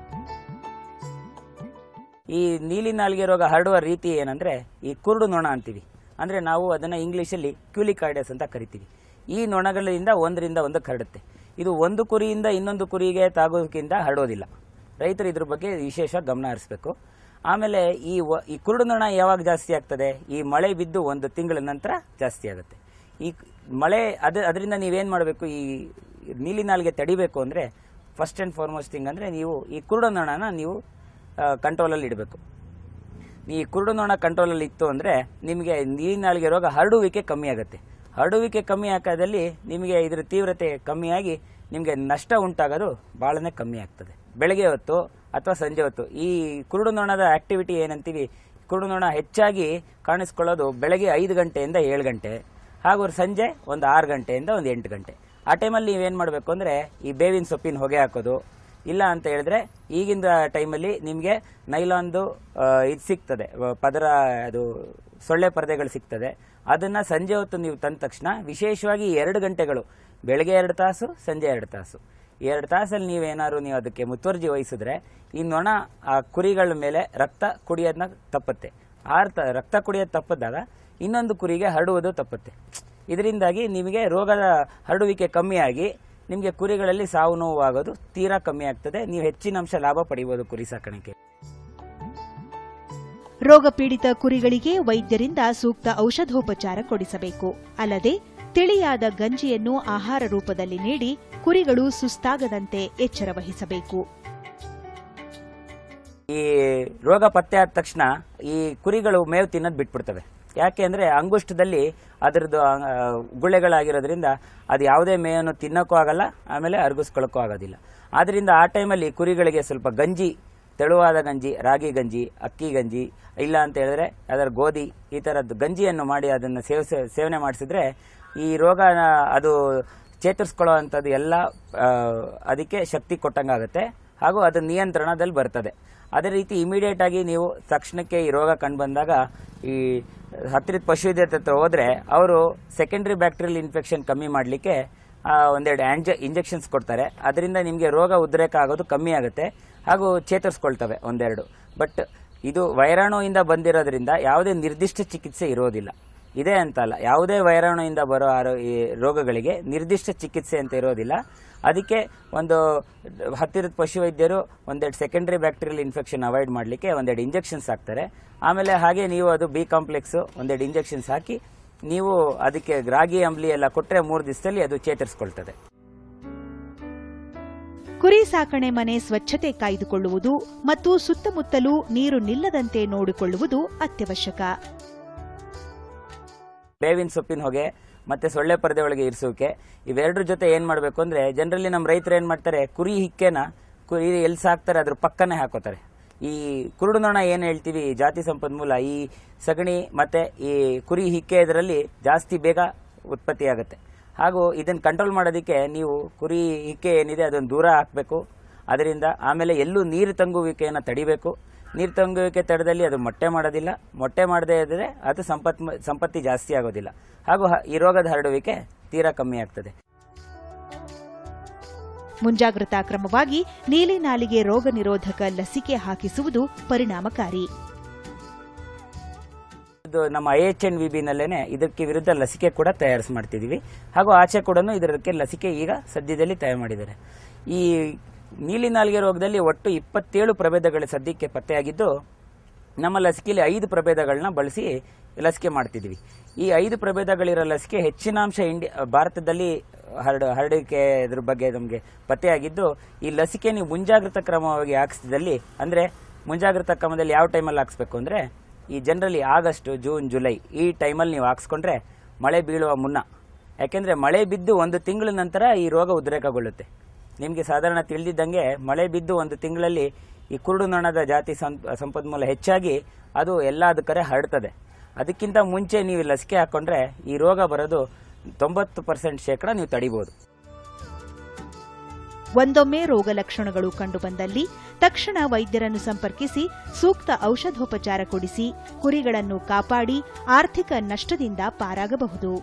ಈ ನೀಲಿ ನಾಲಿಗೆ ರೋಗ ಹರಡುವ ರೀತಿ ಏನಂದ್ರೆ ಈ ಕುರುಡು ನೊಣ ಅಂತೀವಿ ಅಂದ್ರೆ ನಾವು ಅದನ್ನ ಇಂಗ್ಲಿಷಲ್ಲಿ ಕ್ಯೂಲಿಕಾಯ್ಡಸ್ ಅಂತ ಕರಿತೀವಿ ಈ ನೊಣಗಳಿಂದ ಒಂದರಿಂದ ಒಂದಕ್ಕೆ ಹರಡುತ್ತೆ ಇದು ಒಂದು ಕುರಿಯಿಂದ ಇನ್ನೊಂದು ಕುರಿಗೆ ತಾಗೋದಕ್ಕಿಂತ ಹರಡೋದಿಲ್ಲ ರೈತರು ಇದ್ರ ಬಗ್ಗೆ ವಿಶೇಷ ಗಮನ ಹರಿಸಬೇಕು ಆಮೇಲೆ ಈ ವ- ಈ ಕುರುಡು ನೊಣ ಯಾವಾಗ ಜಾಸ್ತಿ ಆಗ್ತದೆ ಈ ಮಳೆ ಬಿದ್ದು ಒಂದು ತಿಂಗಳ ನಂತರ ಜಾಸ್ತಿ ಆಗುತ್ತೆ ಈ ಮಳೆ ಅದ ಅದರಿಂದ ನೀವೇನು ಮಾಡಬೇಕು ಈ ನೀಲಿ ನಾಲಿಗೆ ತಡಿಬೇಕು ಅಂದರೆ ಫಸ್ಟ್ ಆ್ಯಂಡ್ ಫಾರ್ಮೋಸ್ಟ್ ಥಿಂಗ್ ಅಂದರೆ ನೀವು ಈ ಕುರುಡು ನೊಣನ ನೀವು ಕಂಟ್ರೋಲಲ್ಲಿ ಇಡಬೇಕು ಈ ಕುರುಡು ನೊಣ ಕಂಟ್ರೋಲಲ್ಲಿ ಇತ್ತು ಅಂದರೆ ನಿಮಗೆ ನೀಲಿ ನಾಲಿಗೆ ರೋಗ ಹರಡುವಿಕೆ ಕಮ್ಮಿ ಆಗುತ್ತೆ ಹರಡುವಿಕೆ ಕಮ್ಮಿ ಆಗೋದಲ್ಲಿ ನಿಮಗೆ ಇದರ ತೀವ್ರತೆ ಕಮ್ಮಿಯಾಗಿ ನಿಮಗೆ ನಷ್ಟ ಉಂಟಾಗೋದು ಭಾಳನೇ ಕಮ್ಮಿ ಆಗ್ತದೆ ಬೆಳಗ್ಗೆ ಹೊತ್ತು ಅಥವಾ ಸಂಜೆ ಹೊತ್ತು ಈ ಕುರುಡು ನೊಣದ ಆಕ್ಟಿವಿಟಿ ಏನಂತೀವಿ ಕುರುಡು ನೊಣ ಹೆಚ್ಚಾಗಿ ಕಾಣಿಸ್ಕೊಳ್ಳೋದು ಬೆಳಗ್ಗೆ ಐದು ಗಂಟೆಯಿಂದ ಏಳು ಗಂಟೆ ಹಾಗೂ ಸಂಜೆ ಒಂದು ಆರು ಗಂಟೆಯಿಂದ ಒಂದು ಎಂಟು ಗಂಟೆ ಆ ಟೈಮಲ್ಲಿ ನೀವೇನು ಮಾಡಬೇಕು ಅಂದರೆ ಈ ಬೇವಿನ ಸೊಪ್ಪಿನ ಹೊಗೆ ಹಾಕೋದು ಇಲ್ಲ ಅಂತ ಹೇಳಿದ್ರೆ ಈಗಿನ ಟೈಮಲ್ಲಿ ನಿಮಗೆ ನೈಲಾನ್ದು ಇದು ಸಿಗ್ತದೆ ವ- ಪದರ ಅದು ಸೊಳ್ಳೆ ಪರದೆಗಳು ಸಿಗ್ತದೆ ಅದನ್ನ ಸಂಜೆ ಹೊತ್ತು ನೀವು ತಂದ ತಕ್ಷಣ ವಿಶೇಷವಾಗಿ ಈ ಎರಡು ಗಂಟೆಗಳು ಬೆಳಗ್ಗೆ ಎರಡು ತಾಸು ಸಂಜೆ ಎರಡು ತಾಸು ಈ ಎರಡು ತಾಸಲ್ಲಿ ನೀವೇನಾದ್ರು ನೀವು ಅದಕ್ಕೆ ಮುತುವರ್ಜಿ ವಹಿಸಿದ್ರೆ ಈ ನೊಣ ಆ ಕುರಿಗಳ ಮೇಲೆ ರಕ್ತ ಕುಡಿಯೋದನ್ನ ತಪ್ಪುತ್ತೆ ಆ ತ- ರಕ್ತ ಕುಡಿಯೋದು ತಪ್ಪಿದಾಗ ಇನ್ನೊಂದು ಕುರಿಗೆ ಹರಡುವುದು ತಪ್ಪುತ್ತೆ ಇದರಿಂದಾಗಿ ನಿಮಗೆ ರೋಗದ ಹರಡುವಿಕೆ ಕಮ್ಮಿಯಾಗಿ ನಿಮಗೆ ಕುರಿಗಳಲ್ಲಿ ಸಾವು ನೋವು ಆಗೋದು ತೀರಾ ಕಮ್ಮಿ ಆಗ್ತದೆ ನೀವು ಹೆಚ್ಚಿನ ಅಂಶ ಲಾಭ ಪಡಿಬೋದು ಕುರಿ ಸಾಕಾಣಿಕೆ ರೋಗ ಪೀಡಿತ ಕುರಿಗಳಿಗೆ ವೈದ್ಯರಿಂದ ಸೂಕ್ತ ಔಷಧೋಪಚಾರ ಕೊಡಿಸಬೇಕು ಅಲ್ಲದೆ ತಿಳಿಯಾದ ಗಂಜಿಯನ್ನು ಆಹಾರ ರೂಪದಲ್ಲಿ ನೀಡಿ ಕುರಿಗಳು ಸುಸ್ತಾಗದಂತೆ ಎಚ್ಚರ ವಹಿಸಬೇಕು ಈ ರೋಗ ಪತ್ತೆ ಆದ ತಕ್ಷಣ ಈ ಕುರಿಗಳು ಮೇವು ತಿನ್ನೋದು ಬಿಟ್ಬಿಡ್ತವೆ ಯಾಕೆ ಅಂದರೆ ಅಂಗುಷ್ಟದಲ್ಲಿ ಅದರದ್ದು ಆ, ಗುಳ್ಳೆಗಳಾಗಿರೋದ್ರಿಂದ ಅದು ಯಾವುದೇ ಮೇವನ್ನು ತಿನ್ನೋಕ್ಕೂ ಆಗಲ್ಲ ಆಮೇಲೆ ಅರಗಿಸ್ಕೊಳ್ಳೋಕ್ಕೂ ಆಗೋದಿಲ್ಲ ಆದ್ದರಿಂದ ಆ ಟೈಮಲ್ಲಿ ಕುರಿಗಳಿಗೆ ಸ್ವಲ್ಪ ಗಂಜಿ ತೆಳುವಾದ ಗಂಜಿ ರಾಗಿ ಗಂಜಿ ಅಕ್ಕಿ ಗಂಜಿ ಇಲ್ಲ ಅಂತ ಹೇಳಿದ್ರೆ ಅದರ ಗೋಧಿ ಈ ಥರದ್ದು ಗಂಜಿಯನ್ನು ಮಾಡಿ ಅದನ್ನು ಸೇವಿಸ ಸೇವನೆ ಮಾಡಿಸಿದ್ರೆ ಈ ರೋಗ ಅದು ಚೇತರಿಸ್ಕೊಳ್ಳೋ ಅಂಥದ್ದು ಎಲ್ಲ ಆ, ಅದಕ್ಕೆ ಶಕ್ತಿ ಕೊಟ್ಟಂಗಾಗುತ್ತೆ ಹಾಗೂ ಅದು ನಿಯಂತ್ರಣದಲ್ಲಿ ಬರ್ತದೆ ಅದೇ ರೀತಿ ಇಮಿಡಿಯೇಟ್ ಆಗಿ ನೀವು ತಕ್ಷಣಕ್ಕೆ ಈ ರೋಗ ಕಂಡು ಬಂದಾಗ ಈ ಹತ್ತಿರದ ಪಶುವೈದ್ಯರ ಹತ್ರ ಹೋದ್ರೆ ಅವರು ಸೆಕೆಂಡರಿ ಬ್ಯಾಕ್ಟೀರಿಯಲ್ ಇನ್ಫೆಕ್ಷನ್ ಕಮ್ಮಿ ಮಾಡಲಿಕ್ಕೆ ಒಂದೆರಡು ಆಂಜ ಇಂಜೆಕ್ಷನ್ಸ್ ಕೊಡ್ತಾರೆ ಅದರಿಂದ ನಿಮಗೆ ರೋಗ ಉದ್ರೇಕ ಆಗೋದು ಕಮ್ಮಿ ಆಗುತ್ತೆ ಹಾಗೂ ಚೇತರಿಸ್ಕೊಳ್ತವೆ ಒಂದೆರಡು ಬಟ್ ಇದು ವೈರಾಣುವಿಂದ ಬಂದಿರೋದ್ರಿಂದ ಯಾವುದೇ ನಿರ್ದಿಷ್ಟ ಚಿಕಿತ್ಸೆ ಇರೋದಿಲ್ಲ ಇದೇ ಅಂತಲ್ಲ ಯಾವುದೇ ವೈರಾಣುವಿಂದ ಬರೋ ಆರೋ ಈ ರೋಗಗಳಿಗೆ ನಿರ್ದಿಷ್ಟ ಚಿಕಿತ್ಸೆ ಅಂತ ಇರೋದಿಲ್ಲ ಅದಕ್ಕೆ ಒಂದು ಹತ್ತಿರದ ಪಶುವೈದ್ಯರು ಒಂದೆರಡು ಸೆಕೆಂಡರಿ ಬ್ಯಾಕ್ಟೀರಿಯಲ್ ಇನ್ಫೆಕ್ಷನ್ ಅವಾಯ್ಡ್ ಮಾಡಲಿಕ್ಕೆ ಒಂದೆರಡು ಇಂಜೆಕ್ಷನ್ಸ್ ಹಾಕ್ತಾರೆ ಆಮೇಲೆ ಹಾಗೆ ನೀವು ಅದು ಬಿ ಕಾಂಪ್ಲೆಕ್ಸು ಒಂದೆರಡು ಇಂಜೆಕ್ಷನ್ಸ್ ಹಾಕಿ ನೀವು ಅದಕ್ಕೆ ರಾಗಿ ಅಂಬ್ಲಿ ಎಲ್ಲ ಕೊಟ್ಟರೆ ಮೂರು ದಿವಸದಲ್ಲಿ ಅದು ಚೇತರಿಸ್ಕೊಳ್ತದೆ ಕುರಿ ಸಾಕಣೆ ಮನೆ ಸ್ವಚ್ಛತೆ ಕಾಯ್ದುಕೊಳ್ಳುವುದು ಮತ್ತು ಸುತ್ತಮುತ್ತಲೂ ನೀರು ನಿಲ್ಲದಂತೆ ನೋಡಿಕೊಳ್ಳುವುದು ಅತ್ಯವಶ್ಯಕ ಬೇವಿನ ಸೊಪ್ಪಿನ ಹೊಗೆ ಮತ್ತೆ ಸೊಳ್ಳೆ ಪರದೆ ಒಳಗೆ ಇರಿಸೋಕೆ ಇವೆರಡರ ಜೊತೆ ಏನ್ ಮಾಡಬೇಕು ಅಂದ್ರೆ ಜನರಲಿ ನಮ್ಮ ರೈತರು ಏನ್ ಮಾಡ್ತಾರೆ ಕುರಿ ಹಿಕ್ಕೆನ ಕುರಿ ಎಲ್ಲಿ ಸಾಕ್ತಾರೆ ಅದ್ರ ಪಕ್ಕನೆ ಹಾಕೋತಾರೆ ಈ ಕುರುಡು ನೊಣ ಏನ್ ಹೇಳ್ತೀವಿ ಜಾತಿ ಸಂಪನ್ಮೂಲ ಈ ಸಗಣಿ ಮತ್ತೆ ಈ ಕುರಿ ಹಿಕ್ಕೆ ಇದರಲ್ಲಿ ಜಾಸ್ತಿ ಬೇಗ ಉತ್ಪತ್ತಿ ಆಗುತ್ತೆ ಹಾಗೂ ಇದನ್ನ ಕಂಟ್ರೋಲ್ ಮಾಡೋದಕ್ಕೆ ನೀವು ಕುರಿ ಹಿಕ್ಕೆ ಏನಿದೆ ಅದನ್ನು ದೂರ ಹಾಕಬೇಕು ಅದರಿಂದ ಆಮೇಲೆ ಎಲ್ಲೂ ನೀರು ತಂಗುವಿಕೆಯನ್ನು ತಡಿಬೇಕು ನೀರು ತಂಗುವಿಕೆ ತಡೆದಲ್ಲಿ ಅದು ಮೊಟ್ಟೆ ಮಾಡೋದಿಲ್ಲ ಮೊಟ್ಟೆ ಮಾಡದೇ ಇದ್ದರೆ ಅದು ಸಂಪತ್ ಸಂಪತ್ತಿ ಜಾಸ್ತಿ ಆಗೋದಿಲ್ಲ ಹಾಗೂ ಹ- ಈ ರೋಗದ ಹರಡುವಿಕೆ ತೀರಾ ಕಮ್ಮಿ ಆಗ್ತದೆ ಮುಂಜಾಗ್ರತಾ ಕ್ರಮವಾಗಿ ನೀಲಿ ನಾಲಿಗೆ ರೋಗ ನಿರೋಧಕ ಲಸಿಕೆ ಹಾಕಿಸುವುದು ಪರಿಣಾಮಕಾರಿ ಇದು ನಮ್ಮ ಐ ಎಚ್ ಎನ್ ವಿ ಬಿನಲ್ಲೇನೆ ಇದಕ್ಕೆ ವಿರುದ್ಧ ಲಸಿಕೆ ಕೂಡ ತಯಾರಿಸಿ ಮಾಡ್ತಿದ್ದೀವಿ ಹಾಗೂ ಆಚೆ ಕೂಡ ಇದಕ್ಕೆ ಲಸಿಕೆ ಈಗ ಸದ್ಯದಲ್ಲಿ ತಯಾರು ಮಾಡಿದ್ದಾರೆ ಈ ನೀಲಿ ನಾಲಿಗೆ ರೋಗದಲ್ಲಿ ಒಟ್ಟು ಇಪ್ಪತ್ತೇಳು ಪ್ರಭೇದಗಳ ಸದ್ಯಕ್ಕೆ ಪತ್ತೆಯಾಗಿದ್ದು ನಮ್ಮ ಲಸಿಕೆಯಲ್ಲಿ ಐದು ಪ್ರಭೇದಗಳನ್ನ ಬಳಸಿ ಲಸಿಕೆ ಮಾಡ್ತಿದ್ವಿ ಈ ಐದು ಪ್ರಭೇದಗಳಿರೋ ಲಸಿಕೆ ಹೆಚ್ಚಿನಾಂಶ ಇಂಡಿಯಾ ಭಾರತದಲ್ಲಿ ಹರಡ ಹರಡಿಕೆ ಇದ್ರ ಬಗ್ಗೆ ನಮಗೆ ಪತ್ತೆಯಾಗಿದ್ದು ಈ ಲಸಿಕೆ ನೀವು ಮುಂಜಾಗ್ರತಾ ಕ್ರಮವಾಗಿ ಹಾಕಿಸಿದಲ್ಲಿ ಅಂದರೆ ಮುಂಜಾಗ್ರತಾ ಕ್ರಮದಲ್ಲಿ ಯಾವ ಟೈಮಲ್ಲಿ ಹಾಕ್ಸ್ಬೇಕು ಅಂದರೆ ಈ ಜನರಲಿ ಆಗಸ್ಟ್ ಜೂನ್ ಜುಲೈ ಈ ಟೈಮಲ್ಲಿ ನೀವು ಹಾಕ್ಸ್ಕೊಂಡ್ರೆ ಮಳೆ ಬೀಳುವ ಮುನ್ನ ಯಾಕೆಂದರೆ ಮಳೆ ಬಿದ್ದು ಒಂದು ತಿಂಗಳ ನಂತರ ಈ ರೋಗ ಉದ್ರೇಕಗೊಳ್ಳುತ್ತೆ ನಿಮಗೆ ಸಾಧಾರಣ ತಿಳಿದಿದ್ದಂಗೆ ಮಳೆ ಬಿದ್ದು ಒಂದು ತಿಂಗಳಲ್ಲಿ ಈ ಕುರುಡು ನೊಣದ ಜಾತಿ ಸಂ- ಸಂಪನ್ಮೂಲ ಹೆಚ್ಚಾಗಿ ಅದು ಎಲ್ಲಾದ ಕಡೆ ಹರಡ್ತದೆ ಅದಕ್ಕಿಂತ ಮುಂಚೆ ನೀವು ಲಸಿಕೆ ಹಾಕ್ಕೊಂಡ್ರೆ ಈ ರೋಗ ಬರೋದು ತೊಂಬತ್ತು ಪರ್ಸೆಂಟ್ ಶೇಕಡ ನೀವು ತಡಿಬೋದು ಒಂದೊಮ್ಮೆ ರೋಗ ಲಕ್ಷಣಗಳು ಕಂಡುಬಂದಲ್ಲಿ ತಕ್ಷಣ ವೈದ್ಯರನ್ನು ಸಂಪರ್ಕಿಸಿ ಸೂಕ್ತ ಔಷಧೋಪಚಾರ ಕೊಡಿಸಿ ಕುರಿಗಳನ್ನು ಕಾಪಾಡಿ ಆರ್ಥಿಕ ನಷ್ಟದಿಂದ ಪಾರಾಗಬಹುದು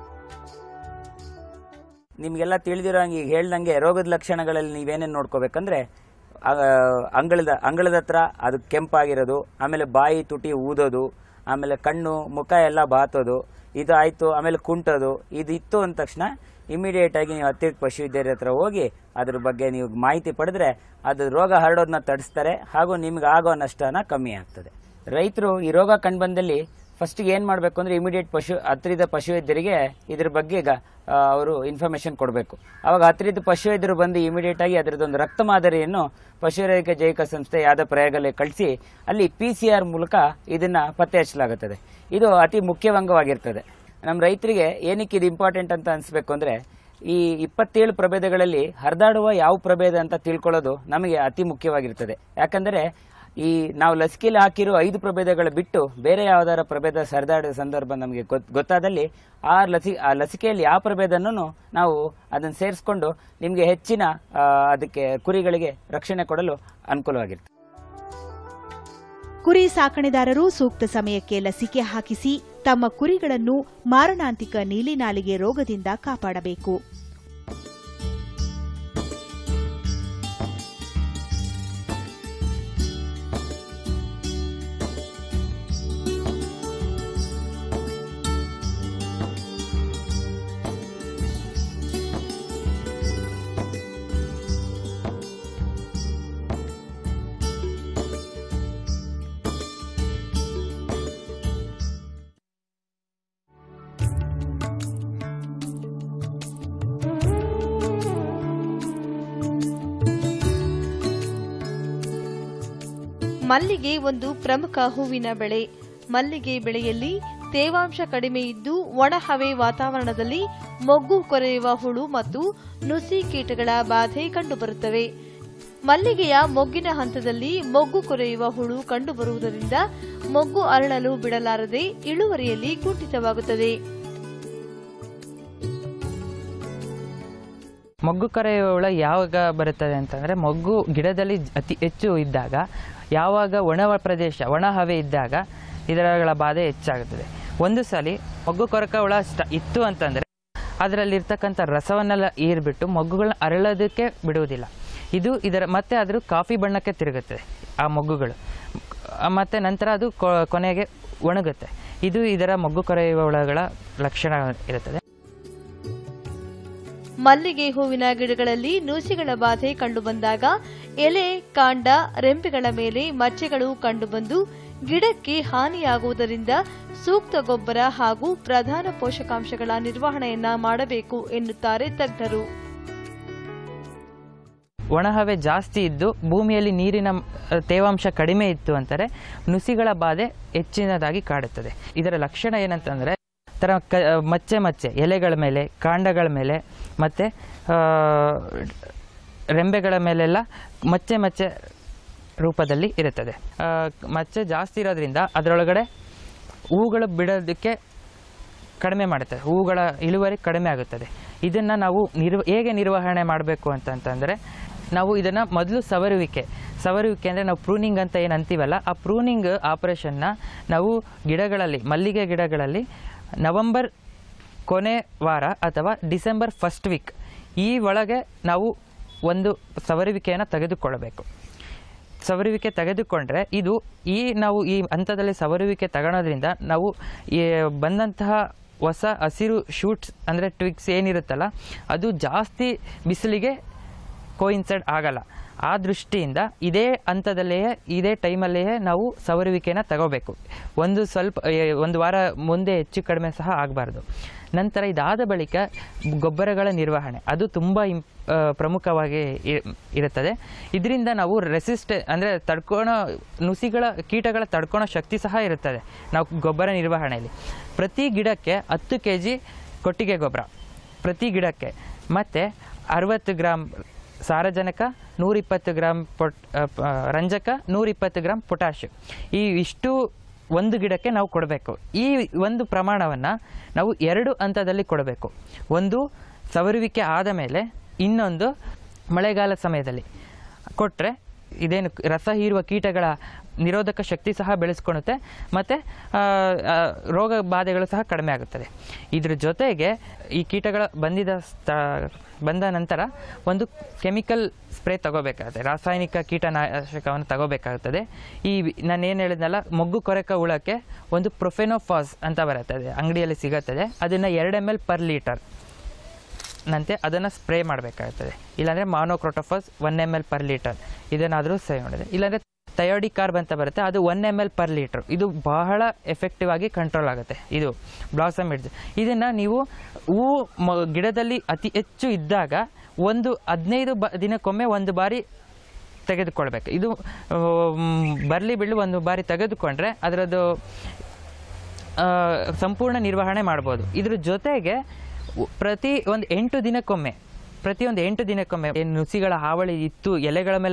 ನಿಮಗೆಲ್ಲ ತಿಳಿದಿರೋ ಹಂಗೆ ಈಗ ಹೇಳ್ದಂಗೆ ರೋಗದ ಲಕ್ಷಣಗಳಲ್ಲಿ ನೀವೇನೇನು ನೋಡ್ಕೋಬೇಕಂದ್ರೆ ಆ, ಅಂಗಳದ ಅಂಗಳದ ಹತ್ರ ಅದು ಕೆಂಪಾಗಿರೋದು ಆಮೇಲೆ ಬಾಯಿ ತುಟಿ ಊದೋದು ಆಮೇಲೆ ಕಣ್ಣು ಮುಖ ಎಲ್ಲ ಬಾತೋದು ಇದು ಆಯಿತು ಆಮೇಲೆ ಕುಂಟೋದು ಇದು ಇತ್ತು ಅಂದ ತಕ್ಷಣ ಇಮಿಡಿಯೇಟ್ ಆಗಿ ನೀವು ಹತ್ತಿರದ ಪಶುವೈದ್ಯರ ಹತ್ರ ಹೋಗಿ ಅದ್ರ ಬಗ್ಗೆ ನೀವು ಮಾಹಿತಿ ಪಡೆದ್ರೆ ಅದು ರೋಗ ಹರಡೋದನ್ನ ತಡಿಸ್ತಾರೆ ಹಾಗೂ ನಿಮ್ಗೆ ಆಗೋ ನಷ್ಟನ ಕಮ್ಮಿ ಆಗ್ತದೆ ರೈತರು ಈ ರೋಗ ಕಂಡುಬಂದಲ್ಲಿ ಫಸ್ಟಿಗೆ ಏನು ಮಾಡಬೇಕು ಅಂದರೆ ಇಮಿಡಿಯೇಟ್ ಪಶು ಹತ್ತಿರದ ಪಶುವೈದ್ಯರಿಗೆ ಇದ್ರ ಬಗ್ಗೆ ಈಗ ಅವರು ಇನ್ಫಾರ್ಮೇಶನ್ ಕೊಡಬೇಕು ಅವಾಗ ಹತ್ತಿರದ ಪಶುವೈದ್ಯರು ಬಂದು ಇಮಿಡಿಯೇಟ್ ಆಗಿ ಅದರದೊಂದು ರಕ್ತ ಮಾದರಿಯನ್ನು ಪಶುವೈದ್ಯಕ ಜೈವಿಕ ಸಂಸ್ಥೆ ಯಾವ್ದೋ ಪ್ರಯೋಗಾಲಯ ಕಳಿಸಿ ಅಲ್ಲಿ ಪಿ ಸಿ ಆರ್ ಮೂಲಕ ಇದನ್ನ ಪತ್ತೆ ಹಚ್ಚಲಾಗುತ್ತದೆ ಇದು ಅತಿ ಮುಖ್ಯವಂಗವಾಗಿರ್ತದೆ ನಮ್ಮ ರೈತರಿಗೆ ಏನಕ್ಕೆ ಇದು ಇಂಪಾರ್ಟೆಂಟ್ ಅಂತ ಅನಿಸ್ಬೇಕು ಅಂದರೆ ಈ ಇಪ್ಪತ್ತೇಳು ಪ್ರಭೇದಗಳಲ್ಲಿ ಹರಿದಾಡುವ ಯಾವ ಪ್ರಭೇದ ಅಂತ ತಿಳ್ಕೊಳ್ಳೋದು ನಮಗೆ ಅತಿ ಮುಖ್ಯವಾಗಿರ್ತದೆ ಯಾಕಂದರೆ ಈ ನಾವು ಲಸಿಕೆಯಲ್ಲಿ ಹಾಕಿರೋ ಐದು ಪ್ರಭೇದಗಳ ಬಿಟ್ಟು ಬೇರೆ ಯಾವ್ದಾರ ಪ್ರಭೇದ ಸರಿದಾಡಿದ ಸಂದರ್ಭ ನಮಗೆ ಗೊತ್- ಗೊತ್ತಾದಲ್ಲಿ ಆ ಲಸಿ ಆ ಲಸಿಕೆಯಲ್ಲಿ ಯಾವ ಪ್ರಭೇದನೂ ನಾವು ಅದನ್ನು ಸೇರಿಸ್ಕೊಂಡು ನಿಮಗೆ ಹೆಚ್ಚಿನ ಆ, ಅದಕ್ಕೆ ಕುರಿಗಳಿಗೆ ರಕ್ಷಣೆ ಕೊಡಲು ಅನುಕೂಲವಾಗಿರ್ತದೆ ಕುರಿ ಸಾಕಣೆದಾರರು ಸೂಕ್ತ ಸಮಯಕ್ಕೆ ಲಸಿಕೆ ಹಾಕಿಸಿ ತಮ್ಮ ಕುರಿಗಳನ್ನು ಮಾರಣಾಂತಿಕ ನೀಲಿನಾಲಿಗೆ ರೋಗದಿಂದ ಕಾಪಾಡಬೇಕು ಮಲ್ಲಿಗೆ ಒಂದು ಪ್ರಮುಖ ಹೂವಿನ ಬೆಳೆ ಮಲ್ಲಿಗೆ ಬೆಳೆಯಲ್ಲಿ ತೇವಾಂಶ ಕಡಿಮೆ ಇದ್ದು ಒಣ ಹವೆ ವಾತಾವರಣದಲ್ಲಿ ಮೊಗ್ಗು ಕೊರೆಯುವ ಹುಳು ಮತ್ತು ನುಸಿ ಕೀಟಗಳ ಬಾಧೆ ಕಂಡುಬರುತ್ತವೆ ಮಲ್ಲಿಗೆಯ ಮೊಗ್ಗಿನ ಹಂತದಲ್ಲಿ ಮೊಗ್ಗು ಕೊರೆಯುವ ಹುಳು ಕಂಡುಬರುವುದರಿಂದ ಮೊಗ್ಗು ಅರಳಲು ಬಿಡಲಾರದೆ ಇಳುವರಿಯಲ್ಲಿ ಕುಂಠಿತವಾಗುತ್ತದೆ ಮೊಗ್ಗು ಕರೆಯುವ ಹುಳ ಯಾವಾಗ ಬರುತ್ತದೆ ಅಂತಂದರೆ ಮೊಗ್ಗು ಗಿಡದಲ್ಲಿ ಅತಿ ಹೆಚ್ಚು ಇದ್ದಾಗ ಯಾವಾಗ ಒಣ ಪ್ರದೇಶ ಒಣ ಹವೆ ಇದ್ದಾಗ ಇದರಗಳ ಬಾಧೆ ಹೆಚ್ಚಾಗುತ್ತದೆ ಒಂದು ಸಲ ಮೊಗ್ಗು ಕೊರಕ ಹುಳ ಸ್ಟ ಇತ್ತು ಅಂತಂದರೆ ಅದರಲ್ಲಿರ್ತಕ್ಕಂಥ ರಸವನ್ನೆಲ್ಲ ಈರ್ಬಿಟ್ಟು ಮೊಗ್ಗುಗಳನ್ನ ಅರಳೋದಕ್ಕೆ ಬಿಡುವುದಿಲ್ಲ ಇದು ಇದರ ಮತ್ತೆ ಅದ್ರ ಕಾಫಿ ಬಣ್ಣಕ್ಕೆ ತಿರುಗುತ್ತೆ ಆ ಮೊಗ್ಗುಗಳು ಆ, ಮತ್ತೆ ನಂತರ ಅದು ಕೊ- ಕೊನೆಗೆ ಒಣಗುತ್ತೆ ಇದು ಇದರ ಮೊಗ್ಗು ಕೊರೆಯುವ ಹುಳಗಳ ಲಕ್ಷಣ ಇರುತ್ತದೆ ಮಲ್ಲಿಗೆ ಹೂವಿನ ಗಿಡಗಳಲ್ಲಿ ನುಸಿಗಳ ಬಾಧೆ ಕಂಡುಬಂದಾಗ ಎಲೆ ಕಾಂಡ ರೆಂಬೆಗಳ ಮೇಲೆ ಮಚ್ಚೆಗಳು ಕಂಡುಬಂದು ಗಿಡಕ್ಕೆ ಹಾನಿಯಾಗುವುದರಿಂದ ಸೂಕ್ತ ಗೊಬ್ಬರ ಹಾಗೂ ಪ್ರಧಾನ ಪೋಷಕಾಂಶಗಳ ನಿರ್ವಹಣೆಯನ್ನ ಮಾಡಬೇಕು ಎನ್ನುತ್ತಾರೆ ತಜ್ಞರು ಒಣಹವೆ ಜಾಸ್ತಿ ಇದ್ದು ಭೂಮಿಯಲ್ಲಿ ನೀರಿನ ಅ, ತೇವಾಂಶ ಕಡಿಮೆ ಇತ್ತು ಅಂತಾರೆ ನುಸಿಗಳ ಬಾಧೆ ಹೆಚ್ಚಿನದಾಗಿ ಕಾಡುತ್ತದೆ ಇದರ ಲಕ್ಷಣ ಏನಂತಂದರೆ ಥರ ಕ ಮಚ್ಚೆ ಮಚ್ಚೆ ಎಲೆಗಳ ಮೇಲೆ ಕಾಂಡಗಳ ಮೇಲೆ ಮತ್ತು ರೆಂಬೆಗಳ ಮೇಲೆಲ್ಲ ಮಚ್ಚೆ ಮಚ್ಚೆ ರೂಪದಲ್ಲಿ ಇರುತ್ತದೆ ಆ, ಮಚ್ಚೆ ಜಾಸ್ತಿ ಇರೋದ್ರಿಂದ ಅದರೊಳಗಡೆ ಹೂಗಳು ಬಿಡೋದಕ್ಕೆ ಕಡಿಮೆ ಮಾಡುತ್ತದೆ ಹೂಗಳ ಇಳುವರಿ ಕಡಿಮೆ ಆಗುತ್ತದೆ ಇದನ್ನು ನಾವು ನಿರ್ವ ಹೇಗೆ ನಿರ್ವಹಣೆ ಮಾಡಬೇಕು ಅಂತಂತಂದರೆ ನಾವು ಇದನ್ನು ಮೊದಲು ಸವರುವಿಕೆ ಸವರುವಿಕೆ ಅಂದರೆ ನಾವು ಪ್ರೂನಿಂಗ್ ಅಂತ ಏನು ಅಂತೀವಲ್ಲ ಆ ಪ್ರೂನಿಂಗ್ ಆಪರೇಷನ್ನ ನಾವು ಗಿಡಗಳಲ್ಲಿ ಮಲ್ಲಿಗೆ ಗಿಡಗಳಲ್ಲಿ ನವಂಬರ್ ಕೊನೆ ವಾರ ಅಥವಾ ಡಿಸೆಂಬರ್ ಫಸ್ಟ್ ವೀಕ್ ಈ ಒಳಗೆ ನಾವು ಒಂದು ಸವರುವಿಕೆಯನ್ನು ತೆಗೆದುಕೊಳ್ಳಬೇಕು ಸವರುವಿಕೆ ತೆಗೆದುಕೊಂಡ್ರೆ ಇದು ಈ ನಾವು ಈ ಹಂತದಲ್ಲಿ ಸವರುವಿಕೆ ತಗೊಳೋದ್ರಿಂದ ನಾವು ಈ ಬಂದಂತಹ ಹೊಸ ಹಸಿರು ಶೂಟ್ಸ್ ಅಂದರೆ ಟ್ವಿಕ್ಸ್ ಏನಿರುತ್ತಲ್ಲ ಅದು ಜಾಸ್ತಿ ಬಿಸಿಲಿಗೆ ಕೋಯಿನ್ಸೈಡ್ ಆಗಲ್ಲ ಆ ದೃಷ್ಟಿಯಿಂದ ಇದೇ ಹಂತದಲ್ಲಿಯೇ ಇದೇ ಟೈಮಲ್ಲಿಯೇ ನಾವು ಸವರುವಿಕೆನ ತಗೋಬೇಕು ಒಂದು ಸ್ವಲ್ಪ ಏ, ಒಂದು ವಾರ ಮುಂದೆ ಹೆಚ್ಚು ಕಡಿಮೆ ಸಹ ಆಗಬಾರ್ದು ನಂತರ ಇದಾದ ಬಳಿಕ ಗೊಬ್ಬರಗಳ ನಿರ್ವಹಣೆ ಅದು ತುಂಬ ಇಂ ಆ, ಪ್ರಮುಖವಾಗಿ ಇ- ಇರುತ್ತದೆ ಇದರಿಂದ ನಾವು ರೆಸಿಸ್ಟ್ ಅಂದರೆ ತಡ್ಕೊಳೋ ನುಸಿಗಳ ಕೀಟಗಳ ತಡ್ಕೊಳೋ ಶಕ್ತಿ ಸಹ ಇರುತ್ತದೆ ನಾವು ಗೊಬ್ಬರ ನಿರ್ವಹಣೆಯಲ್ಲಿ ಪ್ರತಿ ಗಿಡಕ್ಕೆ ಹತ್ತು ಕೆ ಜಿ ಕೊಟ್ಟಿಗೆ ಗೊಬ್ಬರ ಪ್ರತಿ ಗಿಡಕ್ಕೆ ಮತ್ತು ಅರವತ್ತು ಗ್ರಾಮ್ ಸಾರಜನಕ ನೂರಿಪ್ಪತ್ತು ಗ್ರಾಮ್ ಪೊಟ್ ಆ, ಪ- ರಂಜಕ ನೂರಿಪ್ಪತ್ತು ಗ್ರಾಮ್ ಪೊಟ್ಯಾಶ್ ಈ ಇಷ್ಟು ಒಂದು ಗಿಡಕ್ಕೆ ನಾವು ಕೊಡಬೇಕು ಈ ಒಂದು ಪ್ರಮಾಣವನ್ನು ನಾವು ಎರಡು ಹಂತದಲ್ಲಿ ಕೊಡಬೇಕು ಒಂದು ಸವರುವಿಕೆ ಆದ ಮೇಲೆ ಇನ್ನೊಂದು ಮಳೆಗಾಲ ಸಮಯದಲ್ಲಿ ಕೊಟ್ಟರೆ ಇದೇನು ರಸ ಹೀರುವ ಕೀಟಗಳ ನಿರೋಧಕ ಶಕ್ತಿ ಸಹ ಬೆಳೆಸ್ಕೊಳುತ್ತೆ ಮತ್ತು ರೋಗ ಬಾಧೆಗಳು ಸಹ ಕಡಿಮೆ ಆಗುತ್ತದೆ ಇದ್ರ ಜೊತೆಗೆ ಈ ಕೀಟಗಳ ಬಂದಿದ ಸ್ಥ ಬಂದ ನಂತರ ಒಂದು ಕೆಮಿಕಲ್ ಸ್ಪ್ರೇ ತಗೋಬೇಕಾಗುತ್ತೆ ರಾಸಾಯನಿಕ ಕೀಟನಾಶಕವನ್ನು ತಗೋಬೇಕಾಗುತ್ತದೆ ಈ ನಾನು ಏನು ಹೇಳಿದ್ನಲ್ಲ ಮೊಗ್ಗು ಕೊರೆಕ ಹುಳಕ್ಕೆ ಒಂದು ಪ್ರೊಫೆನೋಫಾಸ್ ಅಂತ ಬರುತ್ತದೆ ಅಂಗಡಿಯಲ್ಲಿ ಸಿಗುತ್ತದೆ ಅದನ್ನು ಎರಡು ಎಮ್ ಎಲ್ ಪರ್ ಲೀಟರ್ ನಂತೆ ಅದನ್ನು ಸ್ಪ್ರೇ ಮಾಡಬೇಕಾಗುತ್ತದೆ ಇಲ್ಲಾಂದರೆ monocrotophos one M L per litre ಇದನ್ನಾದರೂ ಸೇವ್ ಮಾಡಿದೆ ಇಲ್ಲಾಂದರೆ ಥಯೋಡಿ ಕಾರ್ಬ್ ಅಂತ ಬರುತ್ತೆ ಅದು one M L per litre ಇದು ಬಹಳ ಎಫೆಕ್ಟಿವ್ ಆಗಿ ಕಂಟ್ರೋಲ್ ಆಗುತ್ತೆ ಇದು ಬ್ಲಾಸಮ್ ಹಿಡ್ದು ಇದನ್ನು ನೀವು ಹೂವು ಮ ಗಿಡದಲ್ಲಿ ಅತಿ ಹೆಚ್ಚು ಇದ್ದಾಗ ಒಂದು ಹದಿನೈದು ಬ ದಿನಕ್ಕೊಮ್ಮೆ ಒಂದು ಬಾರಿ ತೆಗೆದುಕೊಳ್ಬೇಕು ಇದು ಬರಲಿ ಬಿಳ್ಳು ಒಂದು ಬಾರಿ ತೆಗೆದುಕೊಂಡ್ರೆ ಅದರದ್ದು ಆ, ಸಂಪೂರ್ಣ ನಿರ್ವಹಣೆ ಮಾಡ್ಬೋದು ಇದ್ರ ಜೊತೆಗೆ ಉ- ಪ್ರತಿ ಒಂದು ಎಂಟು ದಿನಕ್ಕೊಮ್ಮೆ ಪ್ರತಿಯೊಂದು ಎಂಟು ದಿನಕ್ಕೊಮ್ಮೆ ಏನು ನುಸಿಗಳ ಹಾವಳಿ ಇತ್ತು ಎಲೆಗಳ ಮೇಲೆ